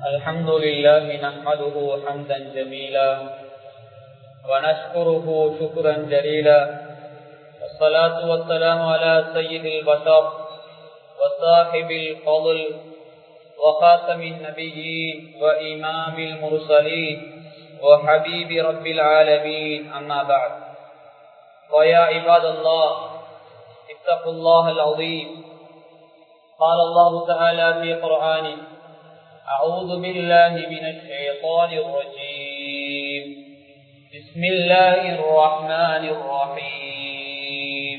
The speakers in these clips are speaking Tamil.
الحمد لله نحمده حمدا جميلا ونشكره شكرا جليلا والصلاة والسلام على سيد البشر وصاحب الفضل وخاتم النبيين وإمام المرسلين وحبيب رب العالمين أما بعد ويا عباد الله اتقوا الله العظيم قال الله تعالى في قرآنه أعوذ بالله من الشيطان الرجيم بسم الله الرحمن الرحيم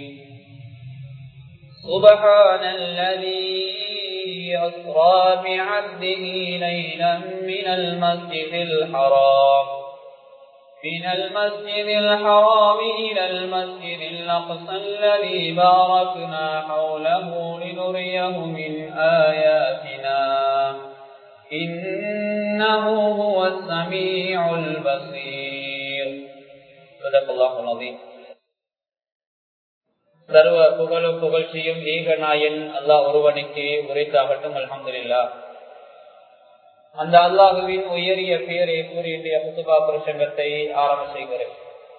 سبحان الذي أسرى بعبده ليلا من المسجد الحرام من المسجد الحرام إلى المسجد الأقصى الذي باركنا حوله لنريه من آياتنا إنه هو السميع البصير صدق الله العظيم சர்வ புகழும் புகழ்ச்சியும் ஏக நாயன் அல்லாஹ் ஒருவனுக்கு உரைத்தாகட்டும் அலமதுல்லா அந்த அல்லாஹுவின் உயரிய பெயரை கூறிய முத்துபா பிரசங்கத்தை ஆரம்ப செய்கிறேன்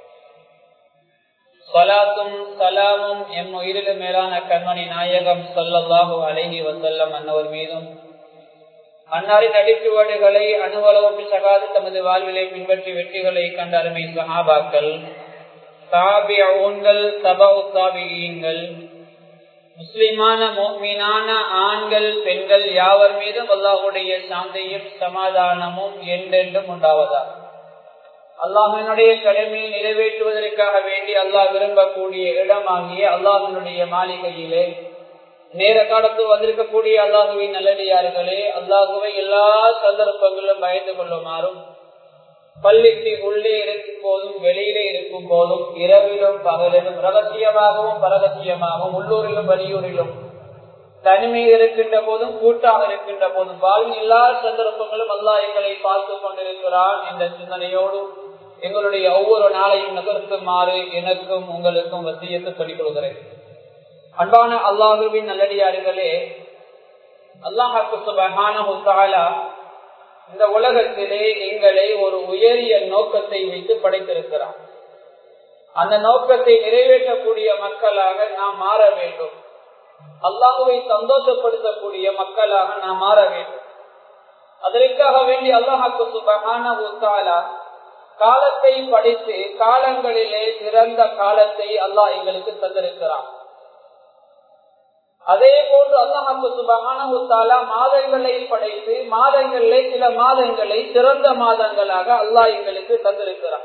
சலாத்தும் சலாமும் எம் உயிரில மேலான கண்மணி நாயகம் சொல்லல்லாஹு அழகி வசல்லம் அன்னவர் மீதும் அன்னாரின் அடிச்சுவடுகளை அணுவளவு சகாது தமது வாழ்விலை பின்பற்றி வெற்றிகளை கண்ட அருமை சஹாபாக்கள் தாபியங்கள் சபவு தாபியங்கள் முஸ்லிமான மீனான ஆண்கள் பெண்கள் யாவர் மீதும் அல்லாஹுடைய சாந்தியும் சமாதானமும் என்றென்றும் உண்டாவதா அல்லாஹினுடைய கடமையை நிறைவேற்றுவதற்காக வேண்டி அல்லாஹ் விரும்பக்கூடிய இடமாகிய அல்லாஹினுடைய மாளிகையிலே நேர காலத்தில் வந்திருக்கக்கூடிய அல்லாஹுவின் நல்லடியார்களே அல்லாஹுவை எல்லா சந்தர்ப்பங்களிலும் பயந்து கொள்ளுமாறும் பள்ளிக்கு உள்ளே இருக்கும் போதும் வெளியிலே இருக்கும் போதும் இரவிலும் பகலிலும் ரகசியமாகவும் பரகசியமாகவும் உள்ளூரிலும் வெளியூரிலும் தனிமையில் இருக்கின்ற போதும் கூட்டாக இருக்கின்ற போதும் வாழ்வின் எல்லா சந்தர்ப்பங்களும் அல்லாஹ் எங்களை பார்த்து கொண்டிருக்கிறான் என்ற சிந்தனையோடு எங்களுடைய ஒவ்வொரு நாளையும் நகர்த்துமாறு எனக்கும் உங்களுக்கும் வசியத்தை சொல்லிக் கொள்கிறேன் அன்பான அல்லாஹுவின் நல்லடியார்களே அல்லாஹாக்கு சுபகான இந்த உலகத்திலே எங்களை ஒரு உயரிய நோக்கத்தை வைத்து படைத்திருக்கிறார் அந்த நோக்கத்தை நிறைவேற்றக்கூடிய மக்களாக நாம் மாற வேண்டும் அல்லாஹுவை சந்தோஷப்படுத்தக்கூடிய மக்களாக நாம் மாற வேண்டும் அதற்காக வேண்டி அல்லாஹாக்கு சுபகான காலத்தை படித்து காலங்களிலே சிறந்த காலத்தை அல்லாஹ் எங்களுக்கு தந்திருக்கிறான் அதே போன்று அல்லாஹு சுபகான மாதங்களை படைத்து மாதங்களிலே சில மாதங்களை சிறந்த மாதங்களாக அல்லாஹ் எங்களுக்கு தந்திருக்கிறார்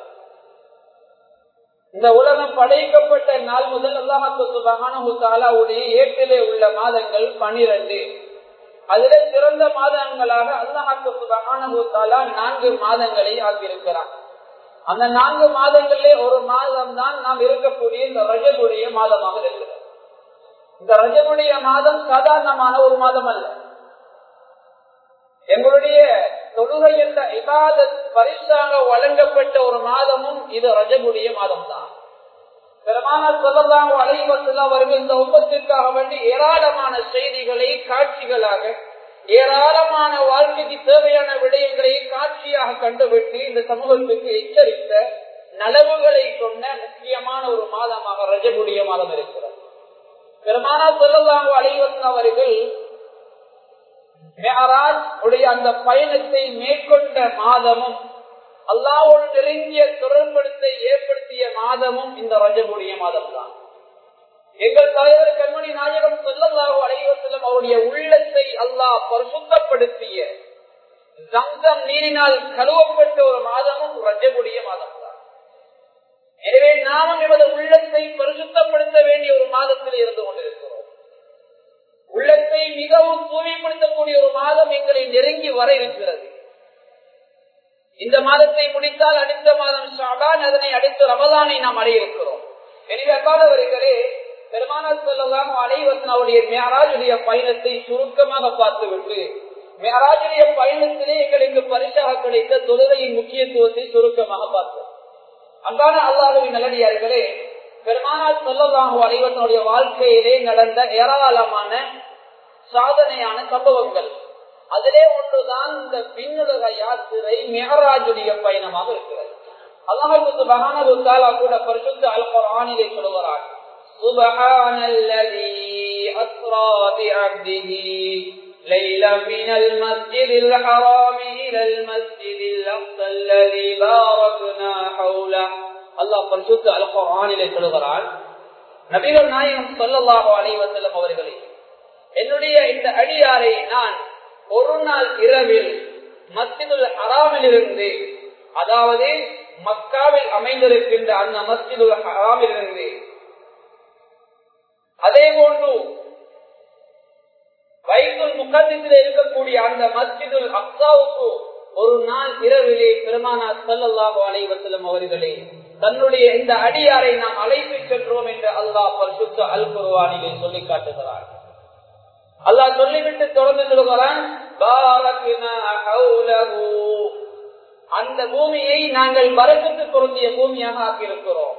இந்த உலகம் படைக்கப்பட்ட நாள் முதல் அல்லாஹு சுபகானுடைய ஏட்டிலே உள்ள மாதங்கள் பனிரெண்டு அதிலே சிறந்த மாதங்களாக அல்லாஹு சுபகானுத்தாலா நான்கு மாதங்களை ஆக்கியிருக்கிறார் அந்த நான்கு மாதங்களிலே ஒரு மாதம் தான் நாம் இருக்கக்கூடிய இந்த ரஜகுடைய மாதமாக இருக்கிறது இந்த ரஜனுடைய மாதம் சாதாரணமான ஒரு மாதம் அல்ல எங்களுடைய தொழுகை என்ற இபாத பரிசாக வழங்கப்பட்ட ஒரு மாதமும் இது ரஜனுடைய மாதம் தான் பெருமானார் சொல்லலாம் அலைவசல்ல அவர்கள் இந்த உப்பத்திற்காக வேண்டி ஏராளமான செய்திகளை காட்சிகளாக ஏராளமான வாழ்க்கைக்கு தேவையான விடயங்களை காட்சியாக கண்டுவிட்டு இந்த சமூகத்துக்கு எச்சரித்த நலவுகளை சொன்ன முக்கியமான ஒரு மாதமாக ரஜகுடைய மாதம் இருக்கிறது பெருமானா சொல்லலாம் அலைவசன் அவர்கள் உடைய அந்த பயணத்தை மேற்கொண்ட மாதமும் அல்லாவோடு நெருங்கிய தொடர்படுத்தை ஏற்படுத்திய மாதமும் இந்த ரஜகுடைய மாதம் தான் எங்கள் தலைவர் கண்மணி நாயகம் சொல்லல்லாஹு அலைவசலம் அவருடைய உள்ளத்தை அல்லாஹ் பரிசுத்தப்படுத்திய சங்கம் நீரினால் கழுவப்பட்ட ஒரு மாதமும் ரஜகுடைய மாதம் தான் எனவே நாமும் எமது உள்ளத்தை பரிசுத்தப்படுத்த வேண்டிய ஒரு மாதத்தில் இருந்து கொண்டிருக்கிறோம் உள்ளத்தை மிகவும் தூய்மைப்படுத்தக்கூடிய ஒரு மாதம் எங்களை நெருங்கி வர இருக்கிறது இந்த மாதத்தை முடித்தால் அடுத்த மாதம் ஷாபான் அதனை அடுத்த ரமதானை நாம் அடைய இருக்கிறோம் எனவே அன்பானவர்களே பெருமானார் சொல்லலாம் அனைவசன் அவருடைய மேராஜுடைய பயணத்தை சுருக்கமாக பார்த்துவிட்டு மேராஜுடைய பயணத்திலே எங்களுக்கு பரிசாக கிடைத்த தொழுகையின் முக்கியத்துவத்தை சுருக்கமாக பார்த்தோம் அன்பான அல்லாஹுவின் நல்லடியார்களே பெருமானார் சொல்லலாம் அனைவசனுடைய வாழ்க்கையிலே நடந்த ஏராளமான சாதனையான சம்பவங்கள் அதிலே ஒன்றுதான் இந்த பின்னுலக யாத்திரை மெஹராஜுடைய பயணமாக இருக்கிறது அல்லாஹுக்கு மகானபுத்தாலா கூட பரிசுத்த அல்குரானிலே சொல்லுகிறார் سبحان الذي أسرى بعبده ليلا من المسجد الحرام إلى المسجد الأقصى الذي باركنا حوله அல்லாஹ் பரிசுத்த அல்குரானிலே சொல்லுகிறான் நபிகள் நாயகம் சொல்லல்லாஹு அலைவசல்லம் அவர்களே என்னுடைய இந்த அடியாரை நான் ஒரு நாள் இரவில் மஸ்ஜிதுல் ஹராமில் இருந்து அதாவது மக்காவில் அமைந்திருக்கின்ற அந்த மஸ்ஜிதுல் ஹராமில் இருந்து அதே போன்று வைத்துல் முகத்தில் இருக்கக்கூடிய அந்த மஸ்ஜிதுல் அக்சாவுக்கு ஒரு நாள் இரவிலே பெருமானா சல்லாஹு அலைவசலம் அவர்களே தன்னுடைய இந்த அடியாரை நாம் அழைத்து சென்றோம் என்று அல்லாஹ் பரிசுத்த அல் குருவானிலே சொல்லி காட்டுகிறார் அல்லாஹ் சொல்லிவிட்டு தொடர்ந்து சொல்கிறான் அந்த பூமியை நாங்கள் வரக்கத்து பொருந்திய பூமியாக ஆக்கியிருக்கிறோம்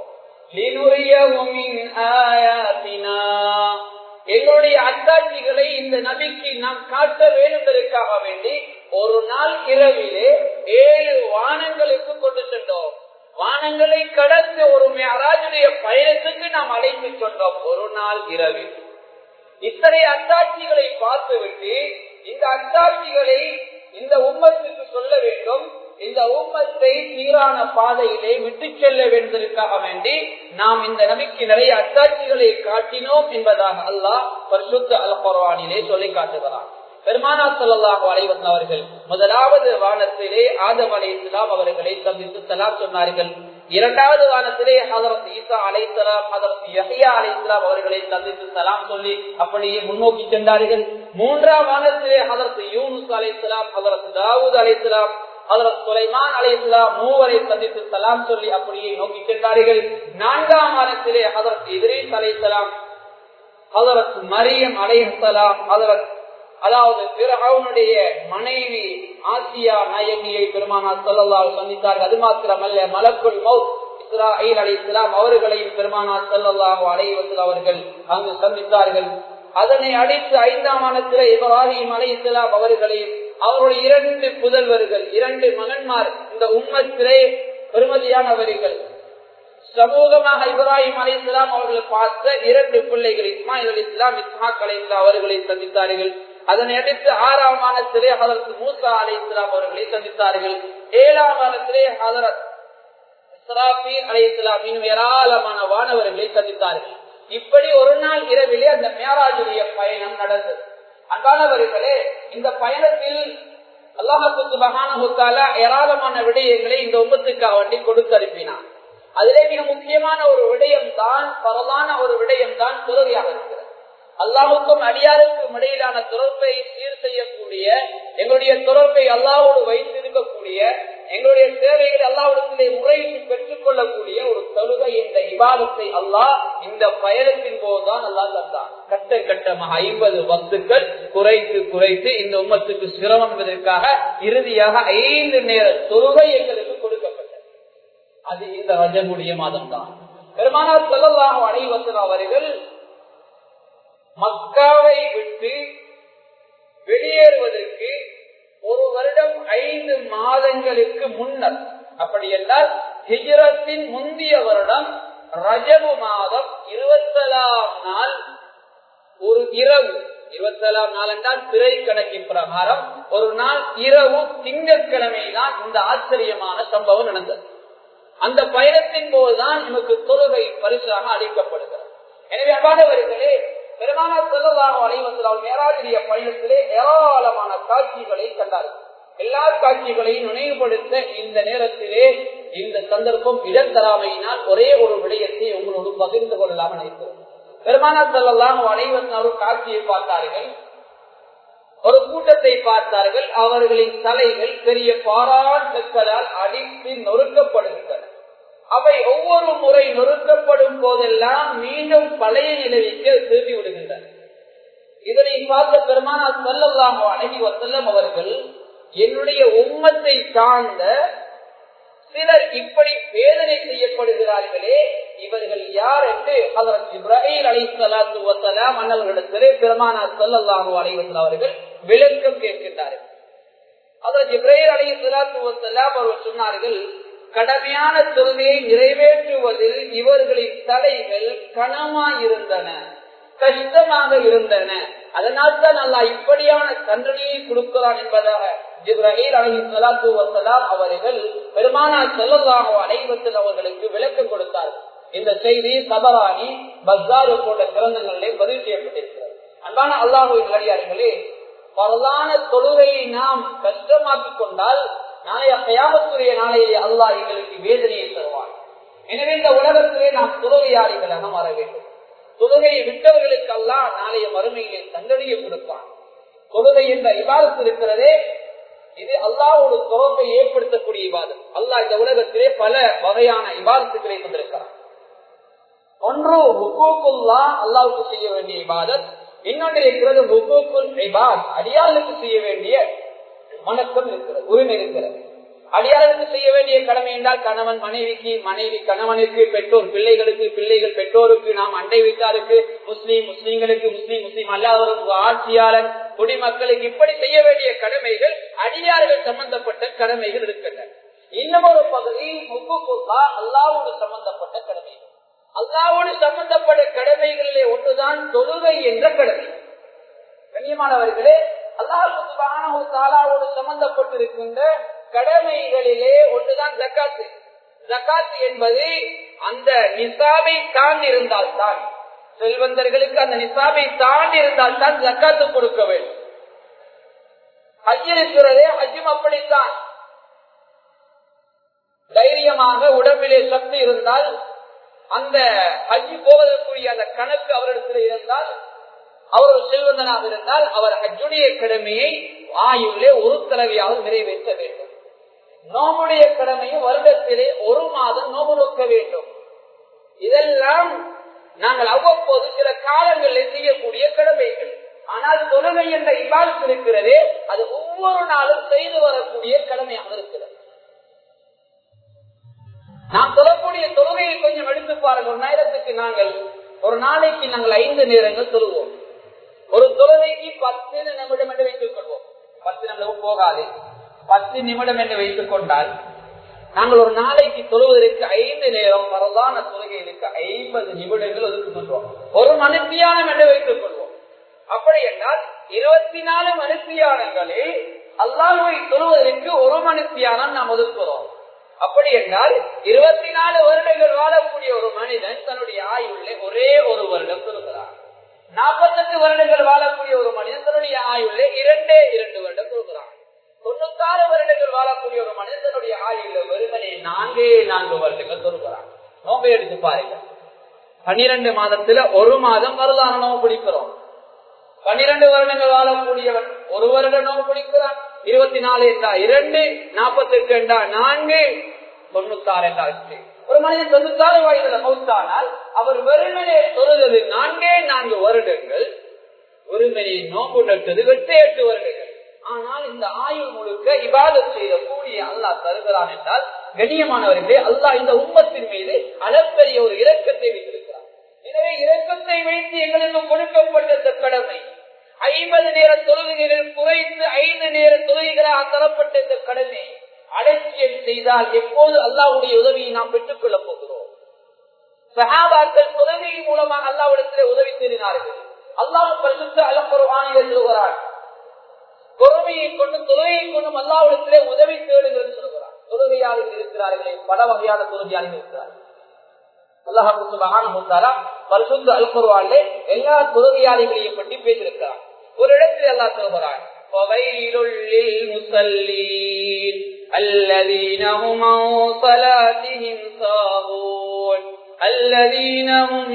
எங்களுடைய அத்தாட்சிகளை இந்த நபிக்கு நாம் காட்ட வேண்டுவதற்காக வேண்டி ஒரு நாள் இரவிலே ஏழு வானங்களுக்கு கொண்டு சென்றோம் வானங்களை கடந்து ஒரு மேராஜுடைய பயணத்துக்கு நாம் அழைத்து சொன்னோம் ஒரு நாள் இரவில் இத்தனை அத்தாட்சிகளை பார்த்துவிட்டு இந்த அத்தாட்சிகளை இந்த உம்மத்துக்கு சொல்ல வேண்டும் இந்த உம்மத்தை சீரான பாதையிலே விட்டு செல்ல வேண்டியதற்காக வேண்டி நாம் இந்த நபிக்கு நிறைய அத்தாட்சிகளை காட்டினோம் என்பதாக அல்லாஹ் பரிசுத்த அல் பரவானிலே சொல்லி காட்டுகிறான் பெருமானா சொல்லலாக அலைவந்த அவர்கள் முதலாவது வானத்திலே ஆதம் அலை இஸ்லாம் அவர்களை சந்தித்து சலாம் சொன்னார்கள் இரண்டாவது வானத்திலே ஹதரத் ஈசா அலைசலாம் ஹதரத் யஹியா அலை இஸ்லாம் அவர்களை சந்தித்து சலாம் சொல்லி அப்படியே முன்னோக்கி சென்றார்கள் மூன்றாம் வானத்திலே ஹதரத் யூனுஸ் அலை இஸ்லாம் ஹதரத் தாவூத் அலை இஸ்லாம் ஹதரத் சுலைமான் அலை இஸ்லாம் மூவரை சந்தித்து சலாம் சொல்லி அப்படியே நோக்கி சென்றார்கள் நான்காம் வானத்திலே ஹதரத் இத்ரீஸ் அலை இஸ்லாம் ஹதரத் மரியம் அலை இஸ்லாம் ஹதரத் அதாவது பிறவுடைய மனைவி ஆசியா நாயகியை பெருமானா சொல்லல்லால் சந்தித்தார்கள் அது மாத்திரமல்ல மலக்குள் மவுத் இஸ்ராயில் அலி இஸ்லாம் அவர்களையும் பெருமானா சொல்லல்லாஹு அலைவத்தில் அவர்கள் அங்கு சந்தித்தார்கள் அதனை அடித்து ஐந்தாம் ஆனத்திலே இப்ராஹிம் அலை இஸ்லாம் அவர்களையும் அவருடைய இரண்டு புதல்வர்கள் இரண்டு மகன்மார் இந்த உம்மத்திலே பெருமதியானவர்கள் சமூகமாக இப்ராஹிம் அலி இஸ்லாம் அவர்கள் பார்த்த இரண்டு பிள்ளைகள் இஸ்மாயில் அலி இஸ்லாம் இஸ்மாக் அலி இஸ்லாம் அவர்களை சந்தித்தார்கள் அதனை அடுத்து ஆறாம் மாதத்திலே ஹதரத் மூசா அலி இஸ்லாம் அவர்களை சந்தித்தார்கள் ஏழாம் மாதத்திலே ஹதரத் இஸ்ராபீல் அலி இஸ்லாம் இன்னும் ஏராளமான வானவர்களை சந்தித்தார்கள் இப்படி ஒரு நாள் இரவிலே அந்த மேராஜுடைய பயணம் நடந்தது அன்பானவர்களே இந்த பயணத்தில் அல்லாஹுக்கு மகான ஏராளமான விடயங்களை இந்த உம்மத்துக்காக வேண்டி கொடுத்து அனுப்பினான் அதிலே மிக முக்கியமான ஒரு விடயம் தான் பரவான ஒரு விடயம் தான் தொழுகையாக இருக்கிறது அல்லாவுக்கும் அடியாருக்கும் இடையிலான தொடர்பை சீர் செய்யக்கூடிய எங்களுடைய தொடர்பை அல்லாவோடு வைத்திருக்கக்கூடிய எங்களுடைய சேவைகளை அல்லாவிடத்திலே முறையிட்டு பெற்றுக் கொள்ளக்கூடிய ஒரு தொழுகை என்ற விவாதத்தை அல்லாஹ் இந்த பயணத்தின் போதுதான் அல்லா தந்தான் கட்ட கட்டமாக ஐம்பது பக்துக்கள் குறைத்து குறைத்து இந்த உம்மத்துக்கு சிரமம் என்பதற்காக இறுதியாக ஐந்து நேர தொழுகை எங்களுக்கு கொடுக்கப்பட்டது அது இந்த ரஜமுடைய மாதம் தான் பெருமானார் செல்லல்லாக அனைவசன் அவர்கள் மக்காவை விட்டு வெளியேறுவதற்கு ஒரு வருடம் ஐந்து மாதங்களுக்கு முன்னர் அப்படி என்றால் ஹிஜரத்தின் முந்தைய வருடம் ரஜபு மாதம் இருபத்தலாம் நாள் ஒரு இரவு இருபத்தேழாம் நாள் என்றால் பிறை கணக்கின் பிரகாரம் ஒரு நாள் இரவு திங்கட்கிழமை தான் இந்த ஆச்சரியமான சம்பவம் நடந்தது அந்த பயணத்தின் போதுதான் நமக்கு தொழுகை பரிசாக அளிக்கப்படுகிறது எனவே அவ்வாதவர்களே பெருமானா செல்லதாக அனைவசல் மேராஜிய பயணத்திலே ஏராளமான காட்சிகளை கண்டார்கள் எல்லா காட்சிகளையும் நினைவுபடுத்த இந்த நேரத்திலே இந்த சந்தர்ப்பம் இடம் தராமையினால் ஒரே ஒரு விடயத்தை உங்களோடு பகிர்ந்து கொள்ளலாம் நினைக்கிறோம் பெருமானா செல்லலாம் அனைவசன் ஒரு காட்சியை பார்த்தார்கள் ஒரு கூட்டத்தை பார்த்தார்கள் அவர்களின் தலைகள் பெரிய பாராட்டுக்களால் அடித்து நொறுக்கப்படுகின்றன அவை ஒவ்வொரு முறை நொறுக்கப்படும் போதெல்லாம் மீண்டும் பழைய நிலைக்கு திரும்பி விடுகின்றன இதனை பார்த்த பெருமானா செல்லலாம் அழகி வசல்லம் அவர்கள் என்னுடைய உம்மத்தை சார்ந்த சிலர் இப்படி வேதனை செய்யப்படுகிறார்களே இவர்கள் யார் என்று அதற்கு இப்ராஹிம் அலி சலாத்து வசலாம் மன்னர்களிடத்திலே பெருமானா செல்லல்லாஹு அலைவசல் அவர்கள் விளக்கம் கேட்கின்றார்கள் அதில் ஜிப்ரேல் அலி சலாத்து அவர்கள் சொன்னார்கள் கடமையான தொழுகையை நிறைவேற்றுவதில் இவர்களின் தலைகள் கனமாயிருந்தன கஷ்டமாக இருந்தன அதனால் தான் அல்லா இப்படியான தண்டனையை கொடுக்கிறான் என்பதாக ஜிப்ரஹீல் அலி சலாத்து வசலாம் அவர்கள் பெருமானார் செல்லல்லாக அனைவத்தில் அவர்களுக்கு விளக்கம் கொடுத்தார்கள் இந்த செய்தி சபராணி பஸ்தாரு போன்ற கிரந்தங்களிலே பதிவு செய்யப்பட்டிருக்கிறது அன்பான அல்லாஹுவின் நல்லடியார்களே பரவான தொழுகையை நாம் கஷ்டமாக்கிக் கொண்டால் நாளைய கயாமத்துடைய நாளையிலே அல்லாஹ் எங்களுக்கு வேதனையை தருவார் எனவே இந்த உலகத்திலே நாம் தொழுகையாளிகளாக மாற வேண்டும் தொழுகையை விட்டவர்களுக்கு அல்லாஹ் நாளைய மறுமையிலே தண்டனையை கொடுப்பான் தொழுகை என்ற இபாதத்து இருக்கிறதே இது அல்லாவோட தொடர்பை ஏற்படுத்தக்கூடிய இபாதம் அல்லாஹ் இந்த உலகத்திலே பல வகையான இபாதத்துக்களை கொண்டிருக்கிறார் ஒன்று ஹுக்கூக்குல்லா அல்லாவுக்கு செய்ய வேண்டிய இபாதத் இன்னொன்று இருக்கிறது ஹுக்கூக்குல் இபாத் அடியாளுக்கு செய்ய வேண்டிய வணக்கம் இருக்கிறது உரிமை இருக்கிறது அடியாளுக்கு செய்ய வேண்டிய கடமை என்றால் கணவன் மனைவிக்கு மனைவி கணவனுக்கு பெற்றோர் பிள்ளைகளுக்கு பிள்ளைகள் பெற்றோருக்கு நாம் அண்டை வீட்டாருக்கு முஸ்லீம் முஸ்லீம்களுக்கு முஸ்லீம் முஸ்லீம் அல்லாதவருக்கு ஆட்சியாளர் குடிமக்களுக்கு இப்படி செய்ய வேண்டிய கடமைகள் அடியார்கள் சம்பந்தப்பட்ட கடமைகள் இருக்கின்றன இன்னும் ஒரு பகுதி முக்குல்லா அல்லாவோடு சம்பந்தப்பட்ட கடமைகள் அல்லாவோடு சம்பந்தப்பட்ட கடமைகளிலே ஒன்றுதான் தொழுகை என்ற கடமை கண்ணியமானவர்களே அல்லாஹாவோடு சம்பந்தப்பட்டிருக்கின்ற கடமைகளிலே ஒன்றுதான் ஜக்காத்து ஜக்காத்து என்பது அந்த நிசாபை தாண்டி இருந்தால்தான் செல்வந்தர்களுக்கு அந்த நிசாபை தாண்டி இருந்தால்தான் ஜக்காத்து கொடுக்க வேண்டும் ஹஜ் இருக்கிறதே ஹஜ்ஜும் அப்படித்தான் தைரியமாக உடம்பிலே சக்தி இருந்தால் அந்த ஹஜ்ஜி போவதற்குரிய அந்த கணக்கு அவரிடத்தில் இருந்தால் அவர் ஒரு செல்வந்தனாக இருந்தால் அவர் ஹஜ்ஜுடைய கடமையை ஆயுள்ளே ஒரு தடவையாக நிறைவேற்ற வேண்டும் நோமுடைய கடமையும் வருடத்திலே ஒரு மாதம் நோம்பு நோக்க வேண்டும் இதெல்லாம் நாங்கள் அவ்வப்போது சில காலங்களில் செய்யக்கூடிய கடமைகள் ஆனால் தொழுகை என்ற இவாழ்த்து இருக்கிறதே அது ஒவ்வொரு நாளும் செய்து வரக்கூடிய கடமையாக இருக்கிறது நாம் தொழக்கூடிய தொழுகையை கொஞ்சம் எடுத்து பாருங்க ஒரு நேரத்துக்கு நாங்கள் ஒரு நாளைக்கு நாங்கள் ஐந்து நேரங்கள் தொழுவோம் ஒரு தொழுகைக்கு பத்து நிமிடம் என்று வைத்துக் கொள்வோம் பத்து நிமிடம் போகாது பத்து நிமிடம் என்று வைத்துக் கொண்டால் நாங்கள் ஒரு நாளைக்கு தொழுவதற்கு ஐந்து நேரம் வரலான தொழுகைகளுக்கு ஐம்பது நிமிடங்கள் ஒதுக்குகின்றோம் ஒரு மனுத்தியானம் என்று வைத்துக் கொள்வோம் அப்படி என்றால் இருபத்தி நாலு மனுத்தியானங்களில் அல்லாஹுவை தொழுவதற்கு ஒரு மனுத்தியானம் நாம் ஒதுக்குறோம் அப்படி என்றால் இருபத்தி நாலு வருடங்கள் வாழக்கூடிய ஒரு மனிதன் தன்னுடைய ஆயுள்ளே ஒரே ஒரு வருடம் தொழுகிறார் நாற்பத்தெட்டு வருடங்கள் வாழக்கூடிய ஒரு மனிதன் தன்னுடைய ஆயுள்ளே இரண்டே இரண்டு வருடம் தொழுகிறான் தொண்ணூத்தாறு வருடங்கள் வாழக்கூடிய ஒரு மனிதனுடைய ஆயுள்ள வெறுமனே நான்கே நான்கு வருடங்கள் தொழுகிறான் நோம்பை எடுத்து பாருங்க பன்னிரண்டு மாதத்துல ஒரு மாதம் வருதான நோவு பிடிக்கிறோம் பன்னிரண்டு வருடங்கள் வாழக்கூடியவன் ஒரு வருட நோவு பிடிக்கிறான் இருபத்தி நாலு என்றா இரண்டு நாற்பத்தி எட்டு என்றா நான்கு தொண்ணூத்தாறு என்றா ஒரு மனிதன் தொண்ணூத்தாறு வயதுல மௌத்தானால் அவர் வெறுமனே தொழுதது நான்கே நான்கு வருடங்கள் ஒருமனே நோம்பு நட்டது எட்டு எட்டு வருடங்கள் ஆனால் இந்த ஆயுள் முழுக்க இபாதம் செய்த கூடிய அல்லாஹ் தருகிறான் என்றால் கண்ணியமானவர்களே அல்லாஹ் இந்த உம்மத்தின் மீது அளப்பெரிய ஒரு இரக்கத்தை வைத்திருக்கிறார் எனவே இரக்கத்தை வைத்து எங்களுக்கு கொடுக்கப்பட்ட கடமை ஐம்பது நேர தொழுகைகளில் குறைந்து ஐந்து நேர தொழுகைகளாக தரப்பட்ட இந்த கடமை அலட்சியம் செய்தால் எப்போது அல்லாவுடைய உதவியை நாம் பெற்றுக் கொள்ளப் போகிறோம் சகாபாக்கள் தொழுகையின் மூலமாக அல்லாவிடத்திலே உதவி தேடினார்கள் அல்லாஹ் பரிசுத்த அலப்பருவானிகள் சொல்கிறார் பொறுமையை கொண்டு தொழுகையை கொண்டும் அல்லாவிடத்திலே உதவி தேடுகிறது சொல்கிறார் தொழுகையாளர்கள் இருக்கிறார்களே பல வகையான தொழுகையாளர்கள் இருக்கிறார்கள் பரிசுத்த அல்குருவாலே எல்லா தொழுகையாளிகளையும் பற்றி பேசியிருக்கிறார் ஒரு இடத்தில் அல்லா சொல்கிறார் المصلين الذين هم عن صلاتهم ساهون الذين هم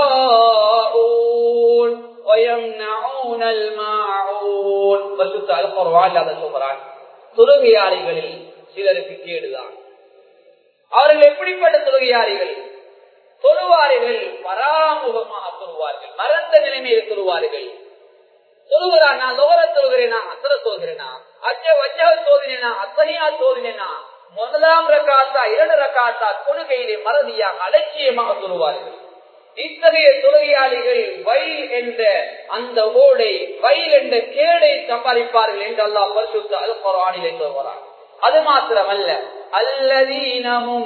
يراءون ويمنعون الماعون பரிசுத்த அல்குர்ஆன் அதை சொல்கிறான் தொழுகையாளிகளில் சிலருக்கு கேடுதான் அவர்கள் எப்படிப்பட்ட தொழுகையாளிகள் தொழுவார்கள் பராமுகமாக தொழுவார்கள் மறந்த நிலைமையில் தொழுவார்கள் தொழுகிறான் நான் லோகர தொழுகிறேனா அசர தொழுகிறேனா அச்ச வச்சக சோதனைனா அத்தனையா சோதனைனா முதலாம் ரகாத்தா இரண்டு ரகாத்தா தொழுகையிலே மறதியாக அலட்சியமாக சொல்லுவார்கள் இத்தகைய தொழுகையாளிகள் வயல் என்ற அந்த ஓடை வயல் என்ற கேடை சம்பாதிப்பார்கள் என்று அல்லாஹ் பரிசுத்த அல் குரானிலே சொல்கிறார் அது மாத்திரமல்ல அல்லதீனமும்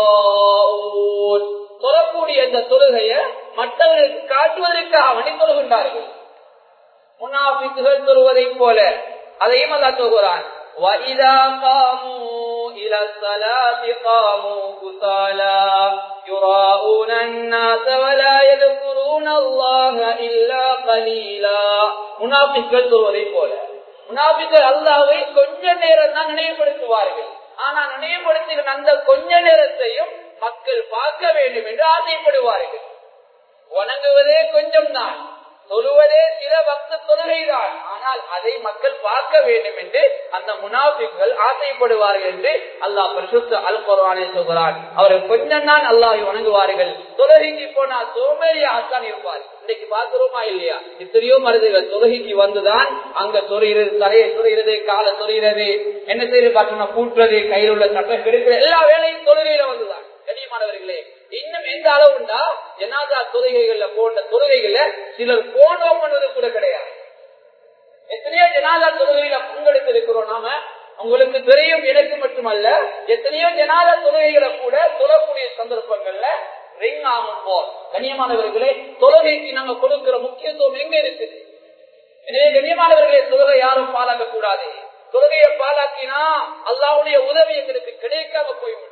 தொழக்கூடிய அந்த தொழுகைய மற்றவர்களுக்கு காட்டுவதற்காக அவனை தொழுகின்றார்கள் முன்னாபித்துகள் தொழுவதை போல அதையும் அல்லா சொல்கிறான் وَإِذَا قَامُوا إِلَى الصَّلَاةِ قَامُوا كُسَالَى يُرَاءُونَ النَّاسَ وَلَا يَذْكُرُونَ اللَّهَ إِلَّا قَلِيلًا முனாபிக்கள் சொல்வதை போல முனாபிக்கள் அல்லாஹ்வை கொஞ்ச நேரம் தான் நினைவுபடுத்துவார்கள் ஆனா நினைவுபடுத்துகிற அந்த கொஞ்ச நேரத்தையும் மக்கள் பார்க்க வேண்டும் என்று ஆசைப்படுவார்கள் வணங்குவதே கொஞ்சம் தான் தொழுவதே சில பக்த தொழுகைதான் ஆனால் அதை மக்கள் பார்க்க வேண்டும் என்று அந்த முனாபிக்கள் ஆசைப்படுவார்கள் என்று அல்லாஹ் பரிசுத்த அல் குர்ஆனை சொல்கிறான் அவர்கள் கொஞ்சம் தான் அல்லாஹை வணங்குவார்கள் தொழுகைக்கு போனால் சோமேறியாகத்தான் இருப்பார் இன்னைக்கு பார்க்கிறோமா இல்லையா எத்தனையோ மருதுகள் தொழுகைக்கு வந்துதான் அங்க தொழுகிறது தலையை தொழுகிறது காலை தொழுகிறது என்ன செய்யறது பார்த்தோம்னா கூட்டுறது கையில் உள்ள சட்டம் கிடைக்கிறது எல்லா வேலையும் தொழுகையில வந்துதான் கண்ணியமானவர்களே இன்னும் எந்த அளவுண்டா ஜனாதா தொழுகைகள்ல போன்ற தொழுகைகள்ல சிலர் போனோ பண்ணுவது கூட கிடையாது எத்தனையோ ஜனாதா தொழுகையில பங்கெடுத்து இருக்கிறோம் நாம உங்களுக்கு தெரியும் எனக்கு மட்டுமல்ல எத்தனையோ ஜனாதா தொழுகைகளை கூட தொழக்கூடிய சந்தர்ப்பங்கள்ல ரிங் ஆகும் போல் கண்ணியமானவர்களே தொழுகைக்கு நாங்க கொடுக்கிற முக்கியத்துவம் எங்க இருக்குது எனவே கண்ணியமானவர்களே தொழுகை யாரும் பாலாக்க கூடாது தொழுகையை பாலாக்கினா அல்லாவுடைய உதவி எங்களுக்கு கிடைக்காம போய்விடும்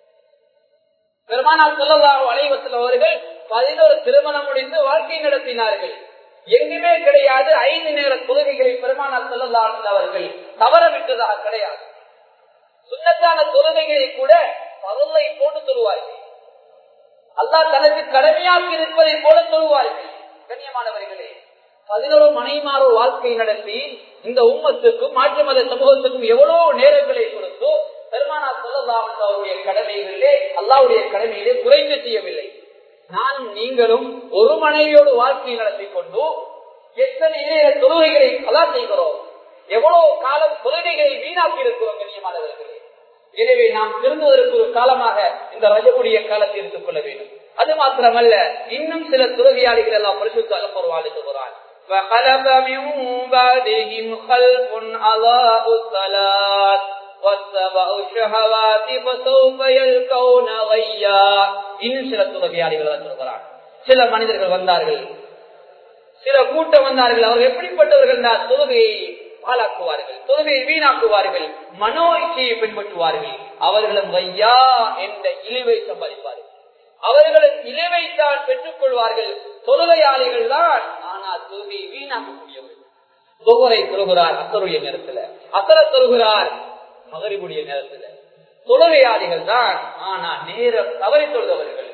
பெருமானார் செல்லல்லாஹு அலைவத்தில் அவர்கள் பதினோரு திருமணம் முடிந்து வாழ்க்கை நடத்தினார்கள் எங்குமே கிடையாது ஐந்து நேர தொழுகைகளை பெருமானார் செல்லல்லாஹு அவர்கள் தவற விட்டதாக கிடையாது சுண்ணத்தான தொழுகைகளை கூட பருளை போட்டு தொழுவார்கள் அல்லாஹ் தனக்கு கடமையாக்கி இருப்பதை போல தொழுவார்கள் கண்ணியமானவர்களே பதினோரு மனைமாறு வாழ்க்கை நடத்தி இந்த உம்மத்துக்கும் மாற்று மத சமூகத்துக்கும் எவ்வளவு நேரங்களை கொடுத்து பெருமானா சொல்லலாம் அவருடைய கடமைகளிலே அல்லாவுடைய கடமையிலே குறைந்து செய்யவில்லை நானும் நீங்களும் ஒரு மனைவியோடு வாழ்க்கை நடத்தி கொண்டு எத்தனை நேர தொழுகைகளை கலா செய்கிறோம் எவ்வளவு காலம் தொழுகைகளை வீணாக்கி இருக்கிறோம் கண்ணியமானவர்களே எனவே நாம் திருந்துவதற்கு ஒரு காலமாக இந்த ரஜகுடைய காலத்தை எடுத்துக் கொள்ள வேண்டும் அது மாத்திரமல்ல இன்னும் சில தொழுகையாளிகள் எல்லாம் பரிசுத்த அலப்பருவாள் சொல்கிறான் فخلف من بعدهم خلف أضاءوا الصلاة واتبعوا الشهوات فسوف يلقون غيا இன்னும் சில தொழுகையாளிகள் சொல்கிறான் சில மனிதர்கள் வந்தார்கள் சில கூட்டம் வந்தார்கள் அவர்கள் எப்படிப்பட்டவர்கள் தொழுகையை பாலாக்குவார்கள் தொழுகையை வீணாக்குவார்கள் மனோ இச்சையை பின்பற்றுவார்கள் அவர்களும் வையா என்ற இழிவை சம்பாதிப்பார்கள் அவர்களும் இழிவைத்தான் பெற்றுக் கொள்வார்கள் தொழுகையாளிகள் தான் ஆனால் தொழுகையை வீணாக்கக்கூடியவர்கள் தொகுரை தொழுகிறார் அசருடைய நேரத்துல அசர தொழுகிறார் மகரிபுடைய நேரத்துல தொழுகையாளிகள் தான் ஆனா நேரம் தவறி தொழுதவர்கள்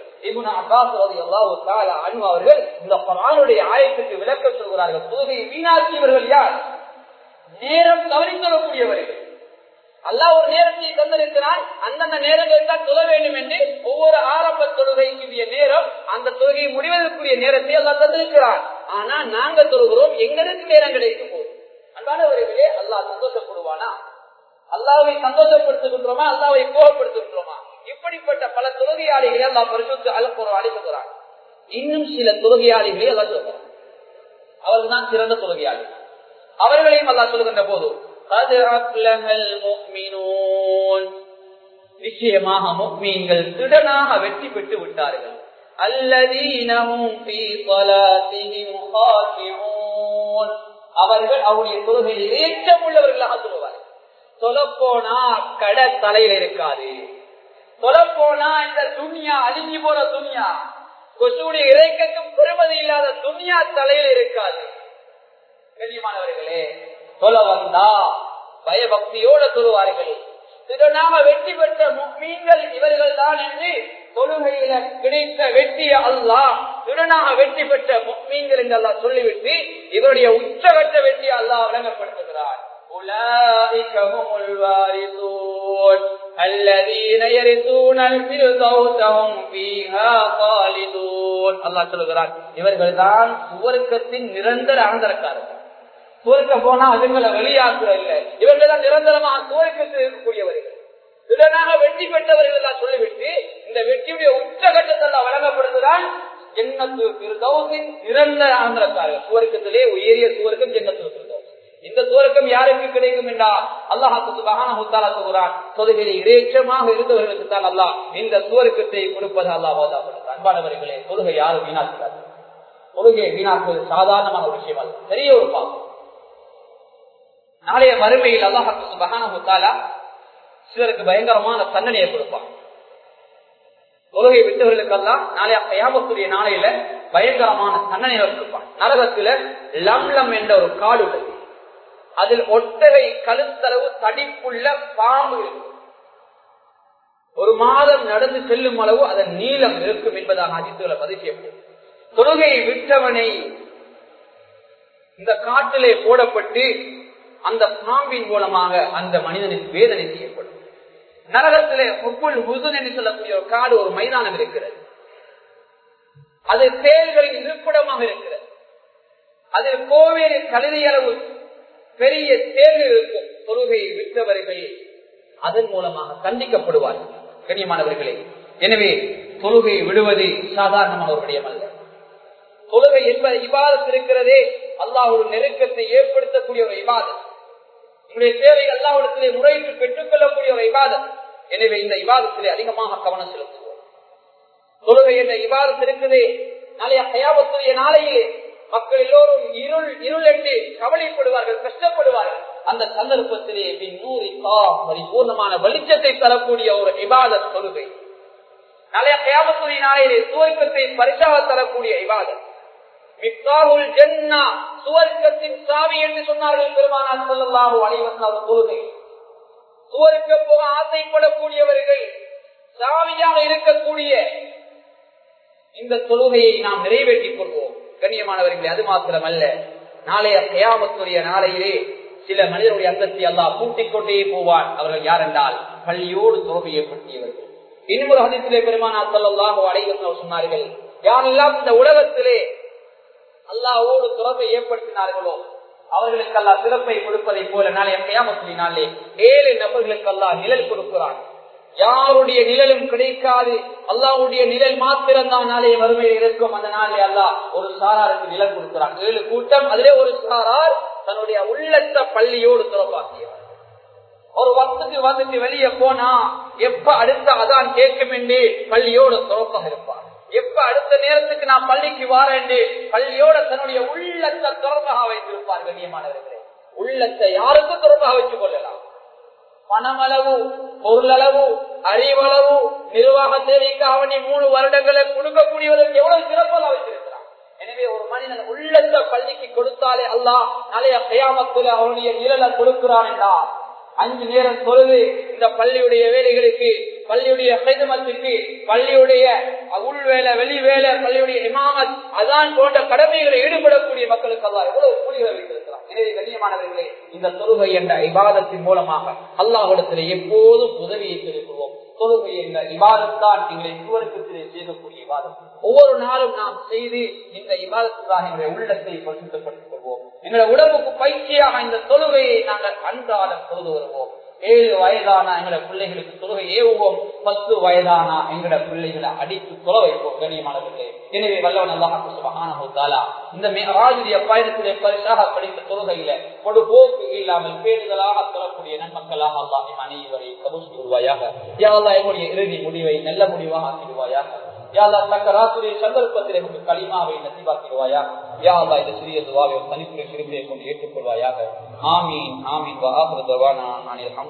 அவர்கள் இந்த பரானுடைய ஆயத்துக்கு விளக்க சொல்கிறார்கள் தொழுகையை வீணாக்கியவர்கள் யார் நேரம் தவறி சொல்லக்கூடியவர்கள் அல்லா ஒரு நேரத்தை தந்திருக்கிறான் அந்தந்த நேரங்கள் தான் தொழ வேண்டும் என்று ஒவ்வொரு ஆரம்ப தொழுகைக்குரிய நேரம் அந்த தொழுகையை முடிவதற்குரிய நேரத்தை அல்லா தந்திருக்கிறான் ஆனா நாங்க தொழுகிறோம் எங்களுக்கு நேரம் கிடைக்கும் போது அன்பானவர்களே அல்லா சந்தோஷப்படுவானா அல்லாவை சந்தோஷப்படுத்துகின்றோமா அல்லாவை கோபப்படுத்துகின்றோமா இப்படிப்பட்ட பல தொழுகையாளிகளை அல்லா பரிசுத்து அலப்புறம் அழைத்துகிறான் இன்னும் சில தொழுகையாளிகளை அல்லா சொல்கிறான் அவர்கள் தான் சிறந்த தொழுகையாளி அவர்களையும் அல்லா சொல்லுகின்ற போது நிச்சயமாக முக்மீன்கள் திடனாக வெற்றி பெற்று விட்டார்கள் அவர்கள் அவருடைய தொழுகையில் ஏற்றம் உள்ளவர்களாக சொல்லுவார்கள் சொல்லப்போனா கடை தலையில இருக்காது சொல்லப்போனா இந்த துணியா அழிஞ்சு போற துணியா கொசுடைய இறைக்கக்கும் பெருமதி இல்லாத துணியா தலையில இருக்காது கண்ணியமானவர்களே சொல்ல வந்தா பயபக்தியோட சொல்லுவார்கள் திறனாக வெற்றி பெற்ற மீன்கள் இவர்கள் தான் என்று தொழுகையில கிடைத்த வெற்றிய அல்லா திறனாக வெற்றி பெற்ற மீன்கள் என்று அல்லா சொல்லிவிட்டு இவருடைய உச்சகட்ட வெற்றியை அல்லா விளங்கப்படுத்துகிறார் أولئك هم الوارثون الذين يرثون الفردوس هم فيها خالدون الله சொல்கிறார் இவர்கள் தான் சுவர்க்கத்தின் நிரந்தர ஆனந்தரக்காரர்கள் சுவர்க்க போனா அதுங்களை வெளியாக்குற இல்ல இவர்கள் தான் நிரந்தரமாக சுவர்க்கத்தில் இருக்கக்கூடியவர்கள் இதனாக வெற்றி பெற்றவர்கள் எல்லாம் சொல்லிவிட்டு இந்த வெற்றியுடைய உச்சகட்டத்தை வழங்கப்படுத்துதான் ஜென்னத்து பிரதௌசின் நிரந்தர ஆந்திரக்காரர்கள் சுவர்க்கத்திலே உயரிய சுவர்க்கம் ஜென்னத்து பிரதௌஸ் இந்த சுவர்க்கம் யாருக்கு கிடைக்கும் என்றால் அல்லாஹாக்கு சுபகான சொல்கிறான் தொழுகையில் இறைச்சமாக இருந்தவர்களுக்கு தான் அல்லாஹ் இந்த சுவர்க்கத்தை கொடுப்பது அல்லாஹ் வாதாப்படுது அன்பானவர்களே தொழுகை யாரும் வீணாக்கிறார் தொழுகையை வீணாக்குவது சாதாரணமான ஒரு விஷயம் அல்ல பெரிய ஒரு பாவம் நாளைய மறுமையில் அல்லாஹாக்கு சுபகான சிலருக்கு பயங்கரமான தண்டனையை கொடுப்பான் தொழுகை விட்டவர்களுக்கெல்லாம் நாளைய கயாமத்துடைய நாளையில பயங்கரமான தண்டனையை கொடுப்பான் நரகத்துல லம்லம் என்ற ஒரு காடு உள்ளது அதில் ஒட்டகை கழுத்தளவு தடிப்புள்ள பாம்பு இருக்கும் ஒரு மாதம் நடந்து செல்லும் அளவு அதன் நீளம் இருக்கும் என்பதாக அதிர்த்துகளை பதிவு செய்யப்படும் தொழுகையை விட்டவனை இந்த காட்டிலே போடப்பட்டு அந்த பாம்பின் மூலமாக அந்த மனிதனுக்கு வேதனை செய்யப்படும் நரகத்திலே முக்குள் ஹுசுன் என்று சொல்லக்கூடிய ஒரு காடு ஒரு மைதானம் இருக்கிறது அது தேர்களின் இருப்பிடமாக இருக்கிறது அதில் கோவேறு கழுதை அளவு பெரிய தேர்வு இருக்கும் தொழுகையை விட்டவர்கள் அதன் மூலமாக தண்டிக்கப்படுவார்கள் கண்ணியமானவர்களே எனவே தொழுகையை விடுவது சாதாரணமான ஒரு விடயம் அல்ல தொழுகை என்பது இவாதம் இருக்கிறதே அல்லாஹ் ஒரு நெருக்கத்தை ஏற்படுத்தக்கூடிய ஒரு இவாதம் உங்களுடைய தேவை அல்லாவிடத்திலே முறையிட்டு பெற்றுக் கொள்ளக்கூடிய ஒரு இவாதம் எனவே இந்த இவாதத்திலே அதிகமாக கவனம் செலுத்துவோம் தொழுகை என்ற இவாதம் இருக்குதே நாளைய கயாபத்துடைய நாளையிலே மக்கள் எல்லோரும் இருள் இருள் என்று கவலைப்படுவார்கள் கஷ்டப்படுவார்கள் அந்த சந்தர்ப்பத்திலே பரிபூர்ணமான வெளிச்சத்தை தரக்கூடிய ஒரு இபாதத் தொழுகை நாளைய கயாமத்துடைய நாளையிலே சுவர்க்கத்தை பரிசாக தரக்கூடிய இபாதத் மிக்தாவுல் ஜன்னா சுவர்க்கத்தின் சாவி என்று சொன்னார்கள் பெருமானார் சொல்லலாஹு அலைவசன் தொழுகை சுவர்க்க போக ஆசைப்படக்கூடியவர்கள் சாவியாக இருக்கக்கூடிய இந்த தொழுகையை நாம் நிறைவேற்றிக் கொள்வோம் கண்ணியமானவர்களே அது மாத்திரமல்ல நாளைய கயாமத்துடைய நாளையிலே சில மனிதனுடைய அந்தத்தை எல்லாம் கூட்டிக் கொண்டே போவான் அவர்கள் யார் என்றால் பள்ளியோடு தொடர்பு ஏற்படுத்தியவர்கள் இன்னொரு ஹதித்திலே பெருமானா சொல்லலாக அடைவர்கள் சொன்னார்கள் யாரெல்லாம் இந்த உலகத்திலே அல்லாவோடு தொடர்பை ஏற்படுத்தினார்களோ அவர்களுக்கெல்லாம் சிறப்பை கொடுப்பதை போல நாளை கையாமத்தினாலே ஏழு நபர்களுக்கெல்லாம் நிழல் கொடுக்கிறான் யாருடைய நிழலும் கிடைக்காது அல்லாவுடைய நிழல் மாத்திரம் தான் நாளைய வறுமையில் இருக்கும் அந்த நாளே அல்லா ஒரு சாராருக்கு நிழல் கொடுக்கிறான் ஏழு கூட்டம் அதிலே ஒரு சாரார் தன்னுடைய உள்ளத்த பள்ளியோடு தொடர்பாக்கியவர் ஒரு வசத்துக்கு வந்துட்டு வெளியே போனா எப்ப அடுத்த அதான் கேட்கும் என்று பள்ளியோடு தொடர்பாக இருப்பார் எப்ப அடுத்த நேரத்துக்கு நான் பள்ளிக்கு வாரேன் பள்ளியோட தன்னுடைய உள்ளத்தை தொடர்பாக வைத்திருப்பார் கண்ணியமானவர்களே உள்ளத்தை யாருக்கும் தொடர்பாக வச்சுக் கொள்ளலாம் பணமளவு பொருளளவு அறிவளவு நிர்வாக தேவைக்கு அவனி மூணு வருடங்களை கொடுக்கக்கூடியவர்களுக்கு எவ்வளவு சிறப்பாக வைத்திருக்கிறான் எனவே ஒரு மனிதன் உள்ளத்த பள்ளிக்கு கொடுத்தாலே அல்லாஹ் நாளைய கையாமத்துல அவனுடைய நிழலை கொடுக்கிறான் என்றா அஞ்சு நேரம் தொழுது இந்த பள்ளியுடைய வேலைகளுக்கு பள்ளியுடைய கைதமத்துக்கு பள்ளியுடைய உள் வேலை வெளி வேலை பள்ளியுடைய இமாமத் அதான் போன்ற கடமைகளை ஈடுபடக்கூடிய மக்களுக்கு அல்லா எவ்வளவு கூலிகளை வைத்திருக்கிறார் எனவே கண்ணியமானவர்களே இந்த தொழுகை என்ற இபாதத்தின் மூலமாக அல்லாஹிடத்திலே எப்போதும் உதவியை தெரிவிக்கிறோம் தொழுகை என்ற இபாதத்தான் எங்களை சுவர்க்கத்திலே செய்யக்கூடிய இபாதம் ஒவ்வொரு நாளும் நாம் செய்து இந்த இபாதத்துக்காக எங்களுடைய உள்ளத்தை பரிசுத்தப்படுத்திக் கொள்வோம் எங்களுடைய உடம்புக்கு பயிற்சியாக இந்த தொழுகையை நாங்கள் அன்றாடம் தொழுது வருவோம் ஏழு வயதான எங்களுடைய பிள்ளைகளுக்கு தொழுகை ஏவுவோம் பத்து வயதான எங்களுடைய பிள்ளைகளை அடித்து தொலை வைப்போம் கண்ணியமானவர்களே எனவே வல்லவன் அல்லாஹாலா இந்த ராஜுடைய பயணத்திலே பரிசாக படித்த தொழுகையில ஒரு போக்கு இல்லாமல் பேருதலாக தொழக்கூடிய நன்மக்களாக அல்லாஹ் அனைவரை கபூஸ் கொள்வாயாக யாவல்லா எங்களுடைய இறுதி முடிவை நல்ல முடிவாக ஆக்கிடுவாயாக யாதா சக்கராத்துடைய சந்தர்ப்பத்தில் எனக்கு களிமாவை நசிவாக்கிடுவாயா யாதா இந்த சிறிய துவாவை தனிப்புரை சிறுமையை கொண்டு ஏற்றுக்கொள்வாயாக ஆமீன் ஆமீன் வஹாபுரதவானா நான்